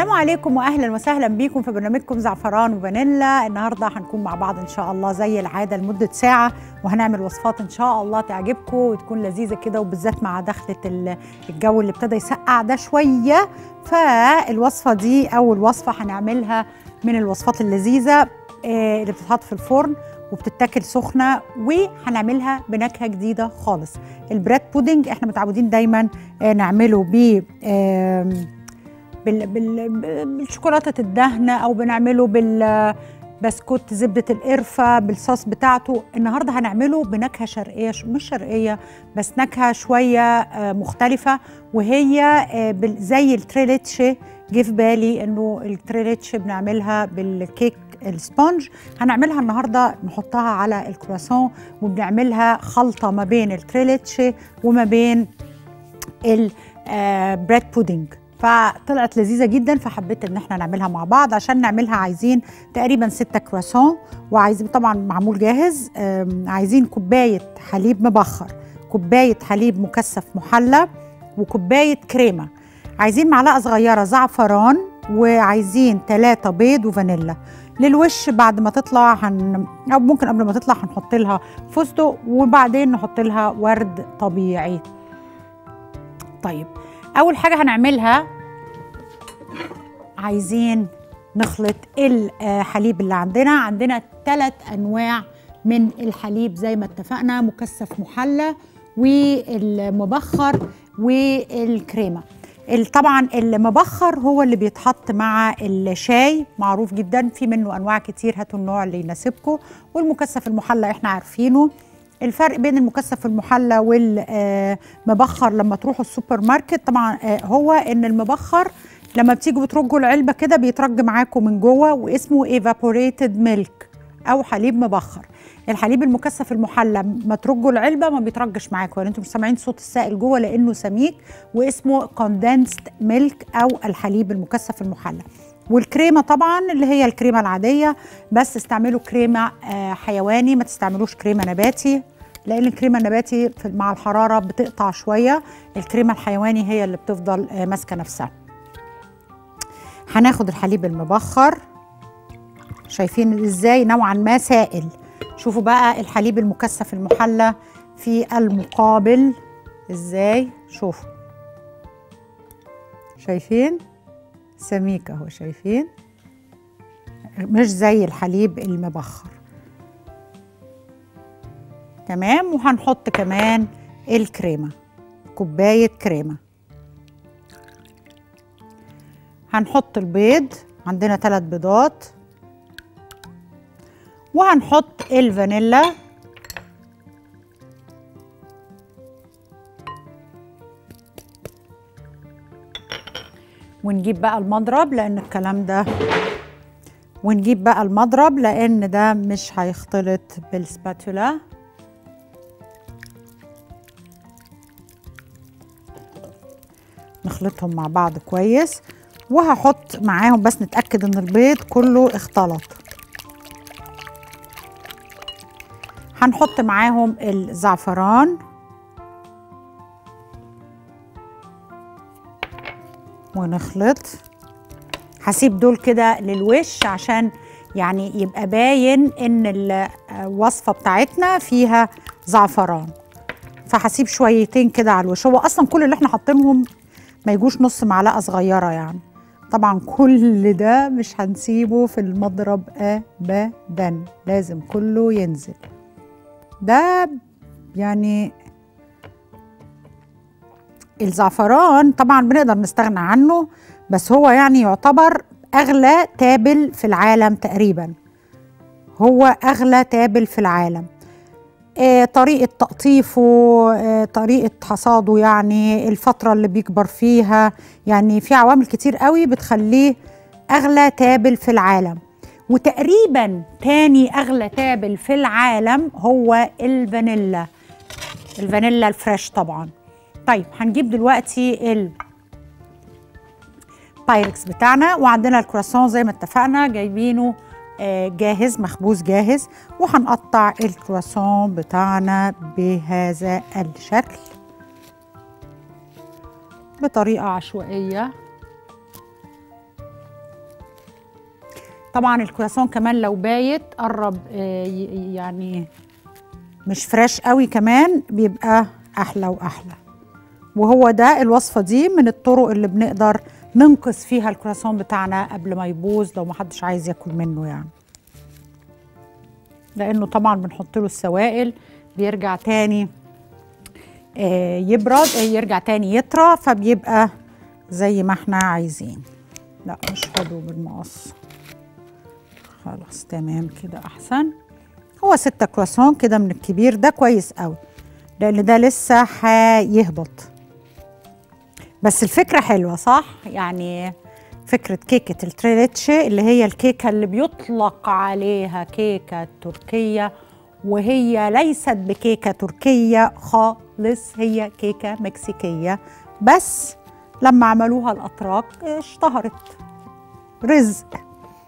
السلام عليكم واهلا وسهلا بيكم في برنامجكم زعفران وفانيلا النهارده هنكون مع بعض ان شاء الله زي العاده لمده ساعه وهنعمل وصفات ان شاء الله تعجبكم وتكون لذيذه كده وبالذات مع دخله الجو اللي ابتدى يسقع ده شويه فالوصفه دي اول وصفه هنعملها من الوصفات اللذيذه اللي بتتحط في الفرن وبتتاكل سخنه وهنعملها بنكهه جديده خالص البريد بودنج احنا متعودين دايما نعمله ب بال بال بالشوكولاته الدهنه او بنعمله بالبسكوت زبده القرفه بالصوص بتاعته النهارده هنعمله بنكهه شرقيه مش شرقيه بس نكهه شويه مختلفه وهي زي التريليتشي جه في بالي انه التريليتشي بنعملها بالكيك السبونج هنعملها النهارده نحطها على الكرواسون وبنعملها خلطه ما بين التريليتشي وما بين البريد بودنج فطلعت لذيذه جدا فحبيت ان احنا نعملها مع بعض عشان نعملها عايزين تقريبا ستة كرواسون وعايزين طبعا معمول جاهز عايزين كوبايه حليب مبخر كوبايه حليب مكثف محلى وكوبايه كريمه عايزين معلقه صغيره زعفران وعايزين ثلاثة بيض وفانيلا للوش بعد ما تطلع هن... او ممكن قبل ما تطلع هنحط لها فستق وبعدين نحط لها ورد طبيعي طيب اول حاجه هنعملها عايزين نخلط الحليب اللي عندنا عندنا ثلاث انواع من الحليب زي ما اتفقنا مكثف محلى والمبخر والكريمه طبعا المبخر هو اللي بيتحط مع الشاي معروف جدا في منه انواع كتير هاتوا النوع اللي يناسبكم والمكثف المحلى احنا عارفينه الفرق بين المكثف المحلى والمبخر لما تروحوا السوبر ماركت طبعا هو ان المبخر لما بتيجوا بترجوا العلبه كده بيترج معاكم من جوه واسمه ايفابوريتد ميلك او حليب مبخر الحليب المكثف المحلى ما ترجوا العلبه ما بيترجش معاكم يعني انتم مش سامعين صوت السائل جوه لانه سميك واسمه كوندنسد ميلك او الحليب المكثف المحلى والكريمه طبعا اللي هي الكريمه العاديه بس استعملوا كريمه حيواني ما تستعملوش كريمه نباتي لان الكريمه النباتي مع الحراره بتقطع شويه الكريمه الحيواني هي اللي بتفضل ماسكه نفسها هناخد الحليب المبخر شايفين ازاي نوعا ما سائل شوفوا بقى الحليب المكثف المحلى في المقابل ازاي شوفوا شايفين سميك اهو شايفين مش زي الحليب المبخر تمام وهنحط كمان الكريمه كوبايه كريمه هنحط البيض عندنا ثلاث بيضات وهنحط الفانيلا ونجيب بقى المضرب لان الكلام ده ونجيب بقى المضرب لان ده مش هيختلط بالسباتولا نخلطهم مع بعض كويس وهحط معاهم بس نتاكد ان البيض كله اختلط هنحط معاهم الزعفران ونخلط هسيب دول كده للوش عشان يعني يبقى باين ان الوصفه بتاعتنا فيها زعفران فهسيب شويتين كده على الوش هو اصلا كل اللي احنا حاطينهم ما يجوش نص معلقه صغيره يعني طبعا كل ده مش هنسيبه في المضرب ابدا لازم كله ينزل ده يعني الزعفران طبعا بنقدر نستغنى عنه بس هو يعني يعتبر اغلى تابل في العالم تقريبا هو اغلى تابل في العالم آه طريقة تقطيفه آه طريقة حصاده يعني الفترة اللي بيكبر فيها يعني في عوامل كتير قوي بتخليه أغلى تابل في العالم وتقريبا تاني اغلى تابل في العالم هو الفانيلا الفانيلا الفريش طبعا طيب هنجيب دلوقتي البايركس بتاعنا وعندنا الكرواسون زي ما اتفقنا جايبينه جاهز مخبوز جاهز وهنقطع الكرواسون بتاعنا بهذا الشكل بطريقة عشوائية طبعا الكرواسون كمان لو بايت قرب آه، ي- يعني مش فريش قوي كمان بيبقى احلى واحلى وهو ده الوصفه دي من الطرق اللي بنقدر ننقذ فيها الكرواسون بتاعنا قبل ما يبوظ لو محدش عايز ياكل منه يعني لانه طبعا بنحط له السوائل بيرجع تاني آه، يبرد آه، يرجع تاني يطرى فبيبقى زي ما احنا عايزين لا مش حلو بالمقص خلاص تمام كده احسن هو ستة كرواسون كده من الكبير ده كويس قوي لان ده لسه هيهبط بس الفكرة حلوة صح يعني فكرة كيكة التريليتشي اللي هي الكيكة اللي بيطلق عليها كيكة تركية وهي ليست بكيكة تركية خالص هي كيكة مكسيكية بس لما عملوها الأتراك اشتهرت رزق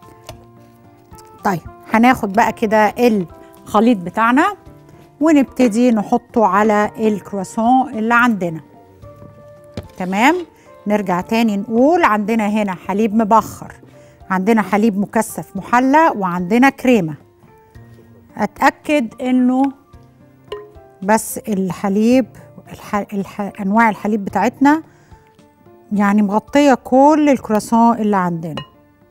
طيب هناخد بقى كده الخليط بتاعنا ونبتدي نحطه على الكرواسون اللي عندنا تمام نرجع تاني نقول عندنا هنا حليب مبخر عندنا حليب مكثف محلى وعندنا كريمة اتأكد انه بس الحليب الح... الح... انواع الحليب بتاعتنا يعني مغطية كل الكرواسون اللي عندنا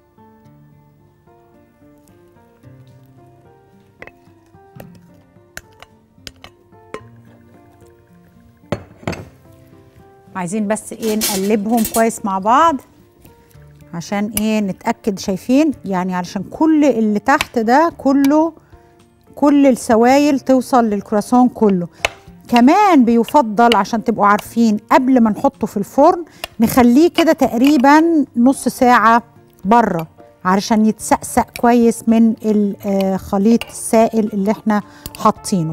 عايزين بس ايه نقلبهم كويس مع بعض عشان ايه نتأكد شايفين يعني علشان كل اللي تحت ده كله كل السوائل توصل للكراسون كله كمان بيفضل عشان تبقوا عارفين قبل ما نحطه في الفرن نخليه كده تقريبا نص ساعة بره علشان يتسقسق كويس من الخليط السائل اللي احنا حاطينه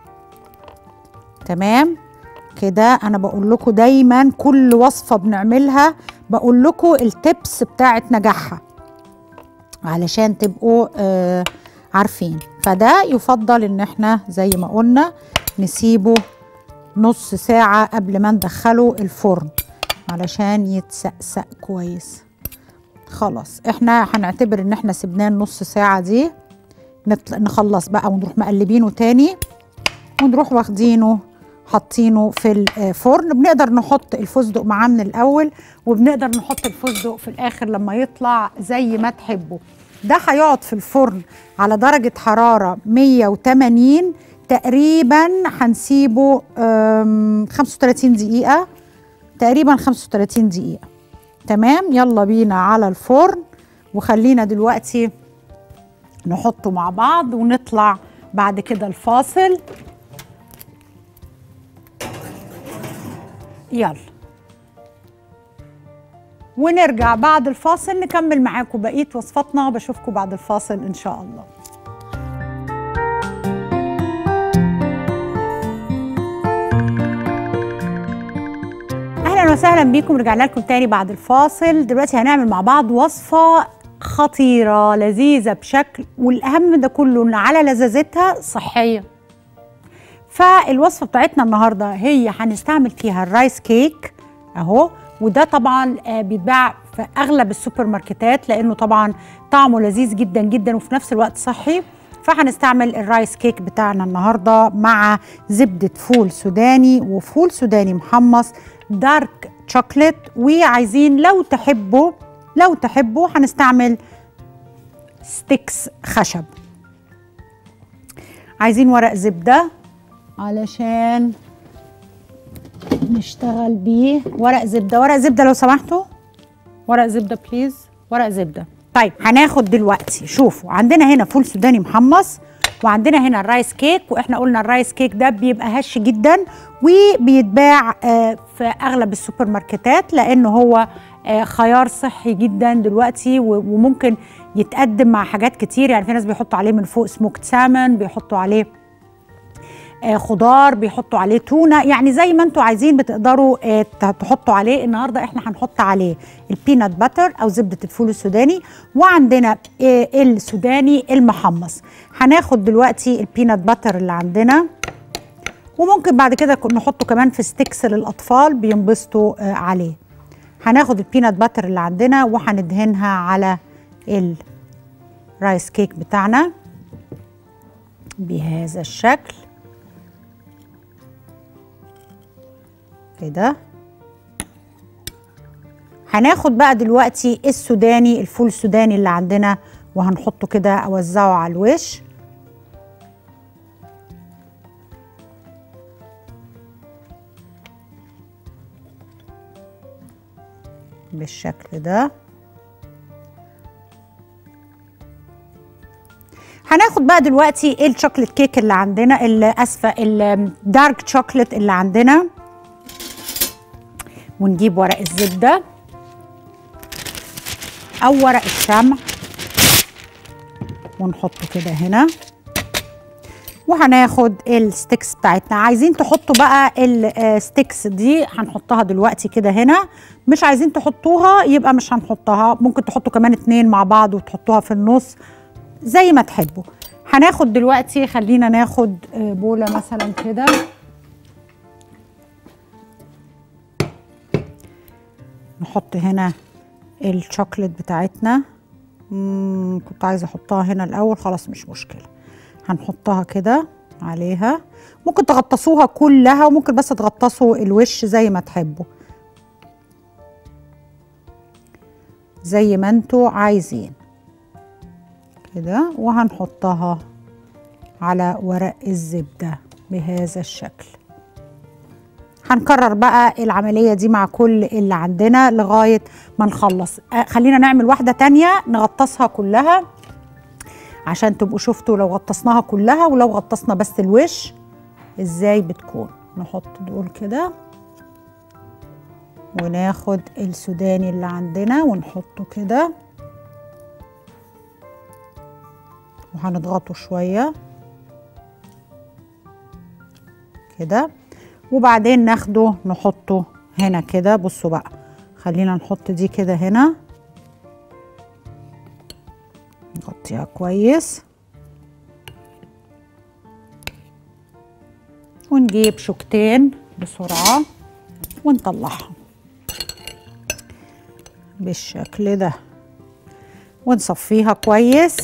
تمام كده انا بقول لكم دايما كل وصفه بنعملها بقول لكم التبس بتاعت نجاحها علشان تبقوا آه عارفين فده يفضل ان احنا زي ما قلنا نسيبه نص ساعة قبل ما ندخله الفرن علشان يتسقسق كويس خلاص احنا هنعتبر ان احنا سيبناه النص ساعة دي نطل- نخلص بقى ونروح مقلبينه تاني ونروح واخدينه حاطينه في الفرن بنقدر نحط الفستق معاه من الاول وبنقدر نحط الفستق في الاخر لما يطلع زي ما تحبوا ده هيقعد في الفرن على درجة حرارة 180 تقريبا هنسيبه أم، 35 دقيقة تقريبا 35 دقيقة تمام يلا بينا على الفرن وخلينا دلوقتي نحطه مع بعض ونطلع بعد كده الفاصل يلا ونرجع بعد الفاصل نكمل معاكم بقية وصفاتنا بشوفكم بعد الفاصل إن شاء الله اهلا وسهلا بيكم رجعنا لكم تاني بعد الفاصل دلوقتي هنعمل مع بعض وصفه خطيره لذيذه بشكل والاهم من ده كله ان على لذاذتها صحيه فالوصفه بتاعتنا النهارده هي هنستعمل فيها الرايس كيك اهو وده طبعا آه، بيتباع في اغلب السوبر ماركتات لانه طبعا طعمه لذيذ جدا جدا وفي نفس الوقت صحي فهنستعمل الرايس كيك بتاعنا النهارده مع زبده فول سوداني وفول سوداني محمص دارك شوكليت وعايزين لو تحبوا لو تحبوا هنستعمل ستيكس خشب عايزين ورق زبده علشان نشتغل بيه ورق زبده ورق زبده لو سمحتوا ورق زبده بليز ورق زبده طيب هناخد دلوقتي شوفوا عندنا هنا فول سوداني محمص وعندنا هنا الرايس كيك واحنا قلنا الرايس كيك ده بيبقى هش جدا وبيتباع آه، في اغلب السوبر ماركتات لانه هو آه، خيار صحي جدا دلوقتي و- وممكن يتقدم مع حاجات كتير يعني في ناس بيحطوا عليه من فوق سموكت سامن بيحطوا عليه آه، خضار بيحطوا عليه تونه يعني زي ما انتوا عايزين بتقدروا آه، ت- تحطوا عليه النهارده احنا هنحط عليه البينات باتر او زبده الفول السوداني وعندنا آه، السوداني المحمص هناخد دلوقتي البينات باتر اللي عندنا وممكن بعد كده ك- نحطه كمان في ستيكس للاطفال بينبسطوا آه، عليه هناخد البينات باتر اللي عندنا وهندهنها على رايس كيك بتاعنا بهذا الشكل كده هناخد بقى دلوقتي السوداني الفول السوداني اللي عندنا وهنحطه كده اوزعه على الوش بالشكل ده هناخد بقى دلوقتي الشوكليت كيك اللي عندنا اللي اسفه الدارك شوكليت اللي عندنا ونجيب ورق الزبده او ورق الشمع ونحطه كده هنا وهناخد الستيكس بتاعتنا عايزين تحطوا بقى الستيكس دي هنحطها دلوقتي كده هنا مش عايزين تحطوها يبقى مش هنحطها ممكن تحطوا كمان اتنين مع بعض وتحطوها في النص زي ما تحبوا هناخد دلوقتي خلينا ناخد بولة مثلا كده نحط هنا الشوكليت بتاعتنا مم كنت عايزه احطها هنا الاول خلاص مش مشكله هنحطها كده عليها ممكن تغطسوها كلها وممكن بس تغطسوا الوش زي ما تحبوا زي ما انتوا عايزين كده وهنحطها على ورق الزبدة بهذا الشكل هنكرر بقى العملية دي مع كل اللي عندنا لغاية ما نخلص آه خلينا نعمل واحدة تانية نغطسها كلها عشان تبقوا شفتوا لو غطسناها كلها ولو غطسنا بس الوش ازاي بتكون نحط دول كده وناخد السوداني اللي عندنا ونحطه كده وهنضغطه شوية كده وبعدين ناخده نحطه هنا كده بصوا بقى خلينا نحط دي كده هنا نغطيها كويس ونجيب شوكتين بسرعة ونطلعهم بالشكل ده ونصفيها كويس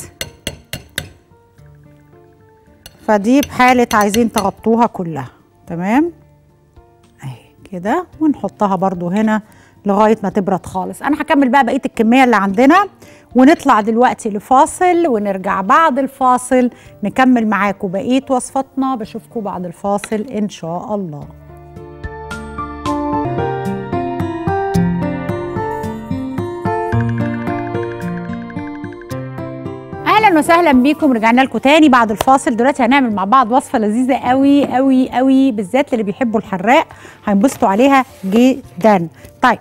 فدي بحالة عايزين تغطوها كلها تمام اهي كده ونحطها برضو هنا لغاية ما تبرد خالص انا هكمل بقى بقية الكمية اللي عندنا ونطلع دلوقتي لفاصل ونرجع بعد الفاصل نكمل معاكم بقية وصفاتنا بشوفكم بعد الفاصل ان شاء الله اهلا وسهلا بيكم رجعنا لكم تاني بعد الفاصل دلوقتي هنعمل مع بعض وصفه لذيذه قوي قوي قوي بالذات اللي بيحبوا الحراق هينبسطوا عليها جدا طيب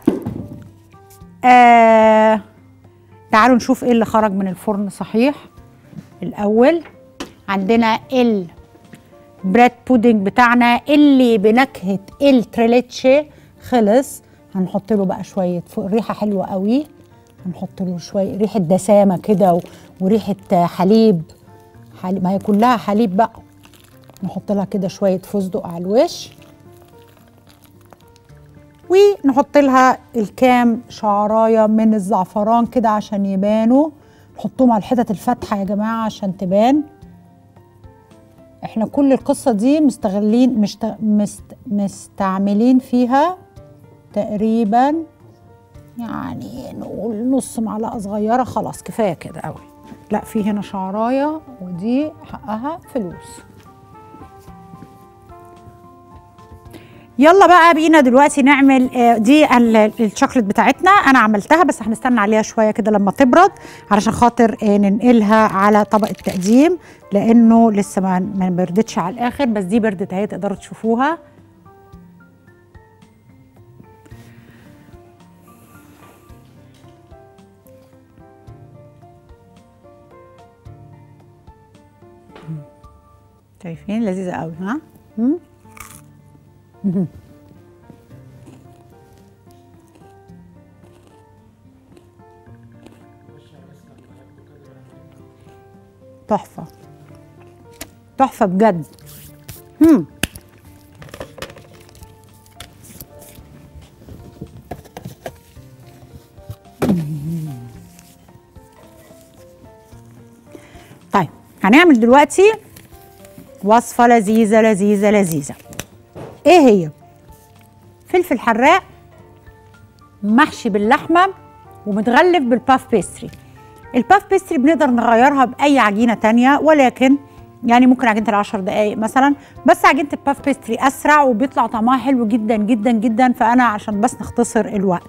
آه تعالوا نشوف ايه اللي خرج من الفرن صحيح الاول عندنا البريد بودنج بتاعنا اللي بنكهه التريليتشي خلص هنحط له بقى شويه فوق ريحه حلوه قوي هنحط له شويه ريحه دسامه كده وريحه حليب حليب ما هي كلها حليب بقى نحط لها كده شويه فستق على الوش ونحط لها الكام شعرايه من الزعفران كده عشان يبانوا نحطهم على الحتت الفاتحه يا جماعه عشان تبان احنا كل القصه دي مستغلين مست مست مستعملين فيها تقريبا يعني نقول نص معلقه صغيره خلاص كفايه كده قوي لا في هنا شعرايه ودي حقها فلوس يلا بقى بينا دلوقتي نعمل دي الشوكليت بتاعتنا انا عملتها بس هنستنى عليها شويه كده لما تبرد علشان خاطر ننقلها على طبق التقديم لانه لسه ما ما بردتش على الاخر بس دي بردت اهي تقدروا تشوفوها شايفين لذيذه قوي ها مم؟ تحفة تحفة بجد مم. هنعمل دلوقتي وصفة لذيذة لذيذة لذيذة ايه هي فلفل حراق محشي باللحمة ومتغلف بالباف بيستري الباف بيستري بنقدر نغيرها بأي عجينة تانية ولكن يعني ممكن عجينة العشر دقايق مثلا بس عجينة الباف بيستري أسرع وبيطلع طعمها حلو جدا جدا جدا فأنا عشان بس نختصر الوقت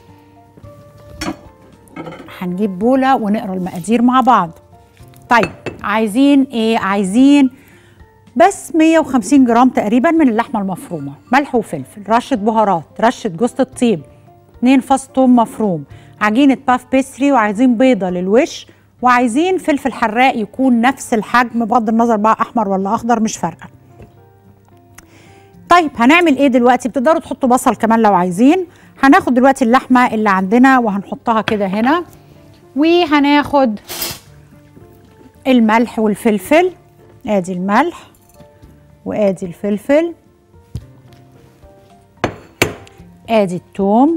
هنجيب بولة ونقرا المقادير مع بعض طيب عايزين ايه عايزين بس 150 جرام تقريبا من اللحمه المفرومه ملح وفلفل رشه بهارات رشه جوز الطيب 2 فص ثوم مفروم عجينه باف بيستري وعايزين بيضه للوش وعايزين فلفل حراق يكون نفس الحجم بغض النظر بقى احمر ولا اخضر مش فارقه طيب هنعمل ايه دلوقتي بتقدروا تحطوا بصل كمان لو عايزين هناخد دلوقتي اللحمه اللي عندنا وهنحطها كده هنا وهناخد الملح والفلفل ادي الملح وادي الفلفل ادي الثوم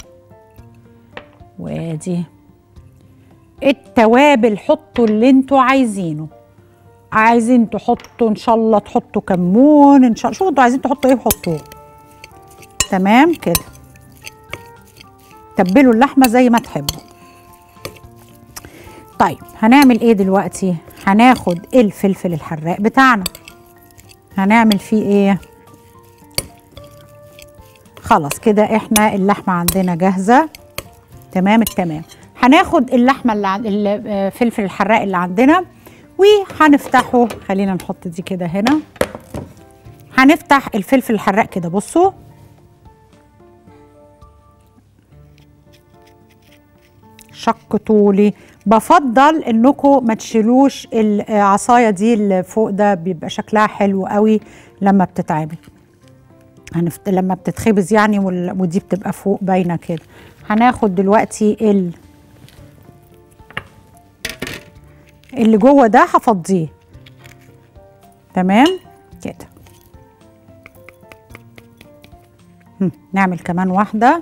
وادي التوابل حطوا اللي انتوا عايزينه عايزين تحطوا ان شاء الله تحطوا كمون ان شاء الله شوفوا انتوا عايزين تحطوا ايه حطوه تمام كده تبلوا اللحمه زي ما تحبوا طيب هنعمل ايه دلوقتي هناخد الفلفل الحراق بتاعنا هنعمل فيه ايه خلاص كده احنا اللحمه عندنا جاهزه تمام التمام هناخد اللحمه اللي عن الفلفل الحراق اللي عندنا وهنفتحه خلينا نحط دي كده هنا هنفتح الفلفل الحراق كده بصوا شق طولي بفضل انكم ما تشيلوش العصايه دي اللي فوق ده بيبقى شكلها حلو قوي لما بتتعمل هنفت... لما بتتخبز يعني وال... ودي بتبقى فوق باينه كده هناخد دلوقتي ال... اللي جوه ده هفضيه تمام كده هم، نعمل كمان واحده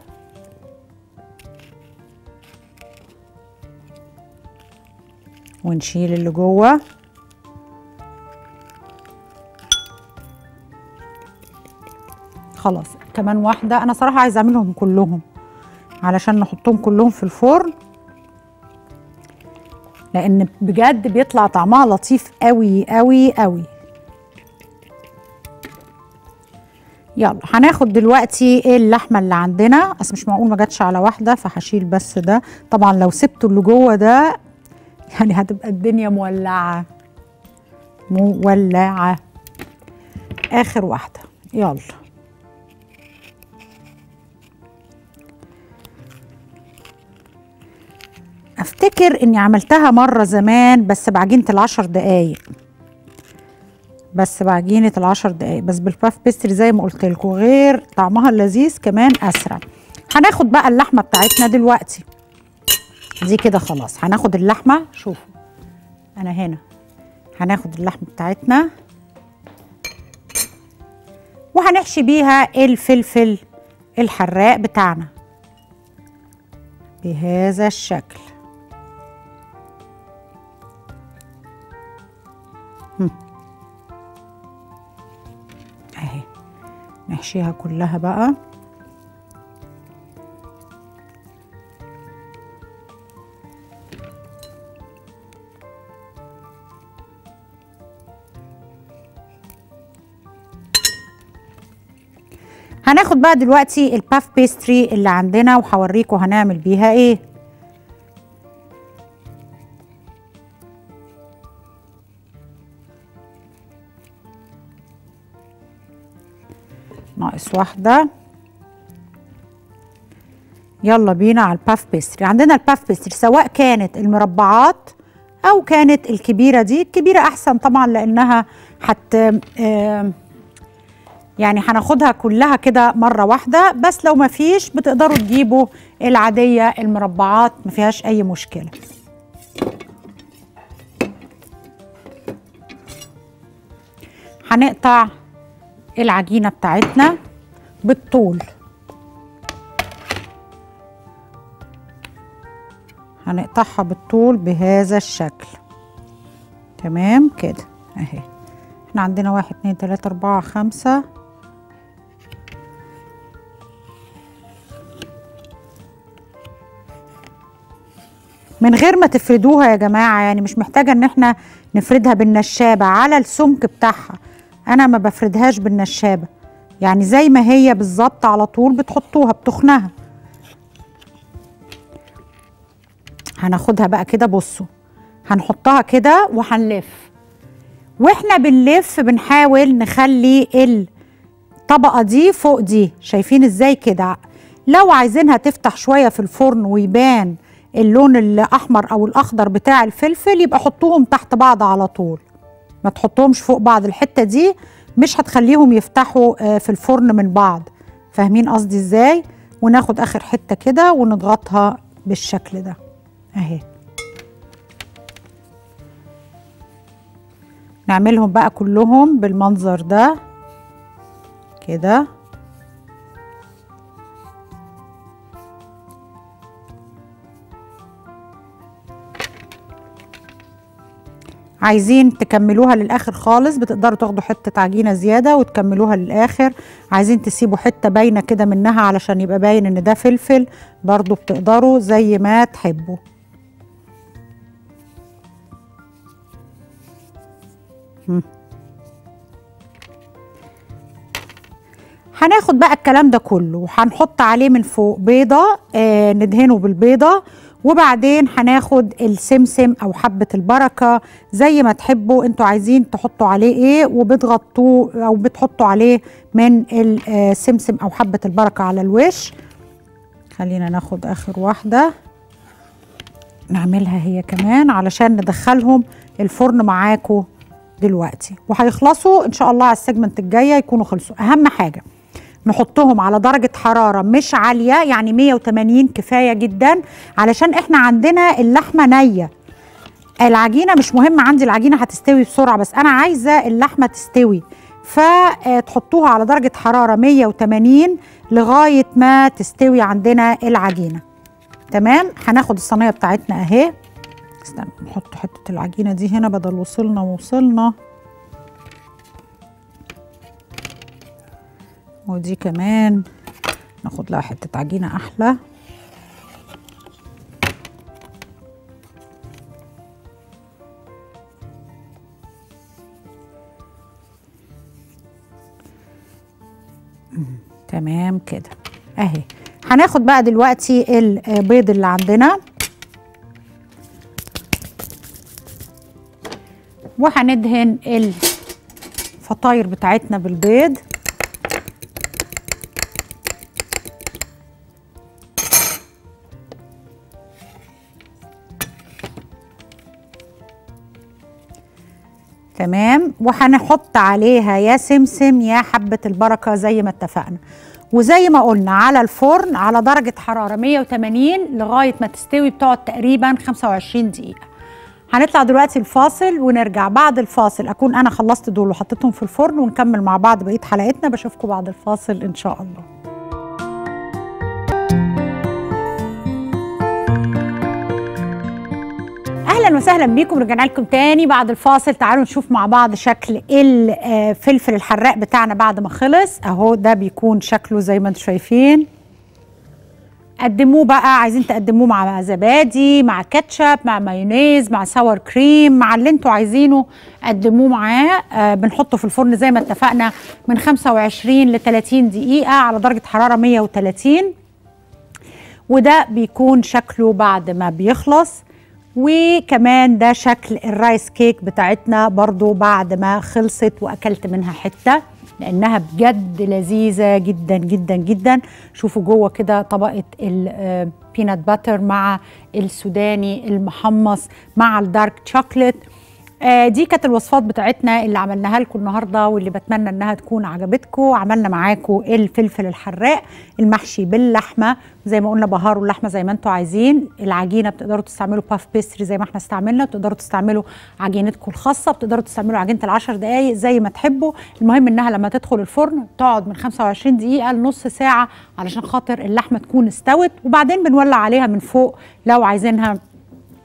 ونشيل اللي جوه خلاص كمان واحدة أنا صراحة عايزة أعملهم كلهم علشان نحطهم كلهم في الفرن لأن بجد بيطلع طعمها لطيف قوي قوي قوي يلا هناخد دلوقتي اللحمه اللي عندنا بس مش معقول ما جاتش على واحده فهشيل بس ده طبعا لو سبته اللي جوه ده يعني هتبقى الدنيا مولعة مولعة آخر واحدة يلا أفتكر إني عملتها مرة زمان بس بعجينة العشر دقايق بس بعجينة العشر دقايق بس بالباف بيستري زي ما قلت لكم غير طعمها اللذيذ كمان أسرع هناخد بقى اللحمة بتاعتنا دلوقتي دي كده خلاص هناخد اللحمه شوفوا انا هنا هناخد اللحمه بتاعتنا وهنحشي بيها الفلفل الحراق بتاعنا بهذا الشكل هم. اهي نحشيها كلها بقى هناخد بقى دلوقتي الباف بيستري اللي عندنا وهوريكم هنعمل بيها ايه ناقص واحدة يلا بينا على الباف بيستري عندنا الباف بيستري سواء كانت المربعات او كانت الكبيرة دي الكبيرة احسن طبعا لانها حت آه يعني هناخدها كلها كده مرة واحدة بس لو ما فيش بتقدروا تجيبوا العادية المربعات ما فيهاش أي مشكلة هنقطع العجينة بتاعتنا بالطول هنقطعها بالطول بهذا الشكل تمام كده اهي احنا عندنا واحد اتنين تلاتة اربعة خمسة من غير ما تفردوها يا جماعة يعني مش محتاجة ان احنا نفردها بالنشابة على السمك بتاعها انا ما بفردهاش بالنشابة يعني زي ما هي بالظبط على طول بتحطوها بتخنها هناخدها بقى كده بصوا هنحطها كده وهنلف واحنا بنلف بنحاول نخلي الطبقة دي فوق دي شايفين ازاي كده لو عايزينها تفتح شوية في الفرن ويبان اللون الاحمر او الاخضر بتاع الفلفل يبقى حطوهم تحت بعض على طول ما تحطهمش فوق بعض الحته دي مش هتخليهم يفتحوا في الفرن من بعض فاهمين قصدي ازاي وناخد اخر حته كده ونضغطها بالشكل ده اهي نعملهم بقى كلهم بالمنظر ده كده عايزين تكملوها للاخر خالص بتقدروا تاخدوا حته عجينه زياده وتكملوها للاخر عايزين تسيبوا حته باينه كده منها علشان يبقى باين ان ده فلفل برضو بتقدروا زي ما تحبوا هناخد بقى الكلام ده كله وهنحط عليه من فوق بيضه آه ندهنه بالبيضه وبعدين هناخد السمسم او حبه البركه زي ما تحبوا انتوا عايزين تحطوا عليه ايه وبتغطوه او بتحطوا عليه من السمسم او حبه البركه على الوش خلينا ناخد اخر واحده نعملها هي كمان علشان ندخلهم الفرن معاكم دلوقتي وهيخلصوا ان شاء الله على السيجمنت الجايه يكونوا خلصوا اهم حاجه نحطهم على درجة حرارة مش عالية يعني 180 كفاية جدا علشان احنا عندنا اللحمة نية العجينة مش مهم عندي العجينة هتستوي بسرعة بس أنا عايزة اللحمة تستوي فتحطوها على درجة حرارة 180 لغاية ما تستوي عندنا العجينة تمام هناخد الصينية بتاعتنا اهي استنى نحط حتة العجينة دي هنا بدل وصلنا وصلنا ودي كمان ناخد لها حتة عجينة أحلى تمام كده اهي هناخد بقى دلوقتي البيض اللي عندنا وهندهن الفطاير بتاعتنا بالبيض تمام وهنحط عليها يا سمسم يا حبة البركة زي ما اتفقنا وزي ما قلنا على الفرن على درجة حرارة 180 لغاية ما تستوي بتقعد تقريبا 25 دقيقة هنطلع دلوقتي الفاصل ونرجع بعد الفاصل أكون أنا خلصت دول وحطيتهم في الفرن ونكمل مع بعض بقية حلقتنا بشوفكم بعد الفاصل إن شاء الله اهلا وسهلا بيكم رجعنا لكم تاني بعد الفاصل تعالوا نشوف مع بعض شكل الفلفل الحراق بتاعنا بعد ما خلص اهو ده بيكون شكله زي ما انتم شايفين قدموه بقى عايزين تقدموه مع زبادي مع كاتشب مع مايونيز مع ساور كريم مع اللي انتوا عايزينه قدموه معاه آه بنحطه في الفرن زي ما اتفقنا من 25 ل 30 دقيقه على درجه حراره 130 وده بيكون شكله بعد ما بيخلص وكمان ده شكل الرايس كيك بتاعتنا برضو بعد ما خلصت واكلت منها حته لانها بجد لذيذه جدا جدا جدا شوفوا جوه كده طبقه البينات باتر مع السوداني المحمص مع الدارك شوكليت آه دي كانت الوصفات بتاعتنا اللي عملناها لكم النهارده واللي بتمنى انها تكون عجبتكم عملنا معاكم الفلفل الحراق المحشي باللحمه زي ما قلنا بهاروا اللحمه زي ما انتم عايزين العجينه بتقدروا تستعملوا باف بيستري زي ما احنا استعملنا بتقدروا تستعملوا عجينتكم الخاصه بتقدروا تستعملوا عجينه العشر دقائق زي ما تحبوا المهم انها لما تدخل الفرن تقعد من 25 دقيقه لنص ساعه علشان خاطر اللحمه تكون استوت وبعدين بنولع عليها من فوق لو عايزينها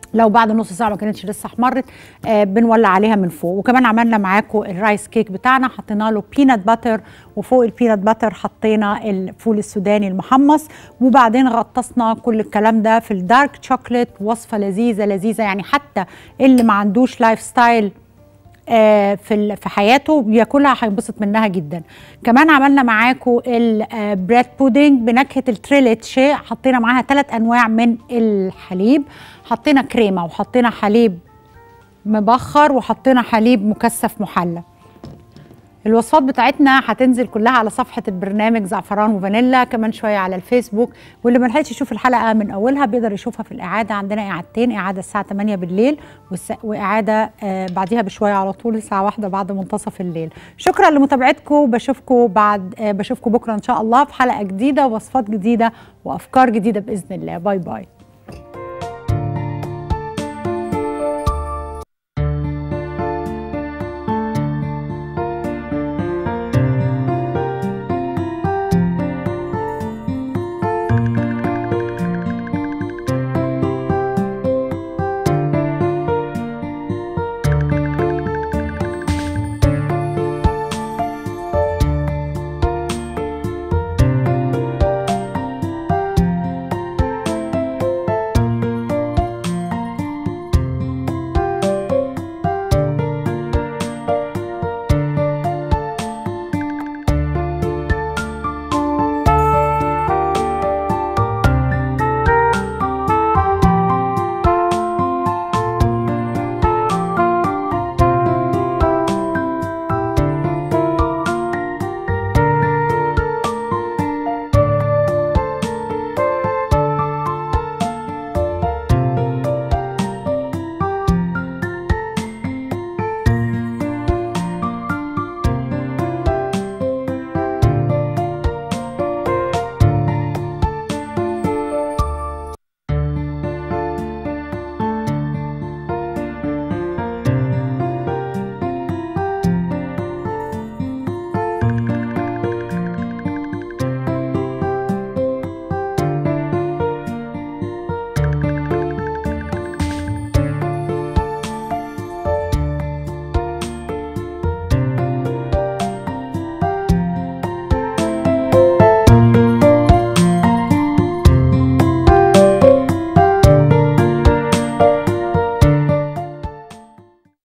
لو بعد نص ساعه ما كانتش لسه احمرت آه بنولع عليها من فوق وكمان عملنا معاكم الرايس كيك بتاعنا حطينا له بينات باتر وفوق البينات باتر حطينا الفول السوداني المحمص وبعدين غطسنا كل الكلام ده في الدارك شوكليت وصفه لذيذه لذيذه يعني حتى اللي ما عندوش لايف ستايل آه، في ال- في حياته بياكلها هينبسط منها جدا كمان عملنا معاكم البريد بودنج بنكهه التريليتشي حطينا معاها ثلاث انواع من الحليب حطينا كريمه وحطينا حليب مبخر وحطينا حليب مكثف محلى الوصفات بتاعتنا هتنزل كلها على صفحة البرنامج زعفران وفانيلا كمان شوية على الفيسبوك واللي ملحقش يشوف الحلقة من أولها بيقدر يشوفها في الإعادة عندنا إعادتين إعادة الساعة 8 بالليل والس- وإعادة آه، بعديها بشوية على طول الساعة واحدة بعد منتصف الليل شكرا لمتابعتكم بشوفكم بعد آه، بشوفكم بكرة إن شاء الله في حلقة جديدة ووصفات جديدة وأفكار جديدة بإذن الله باي باي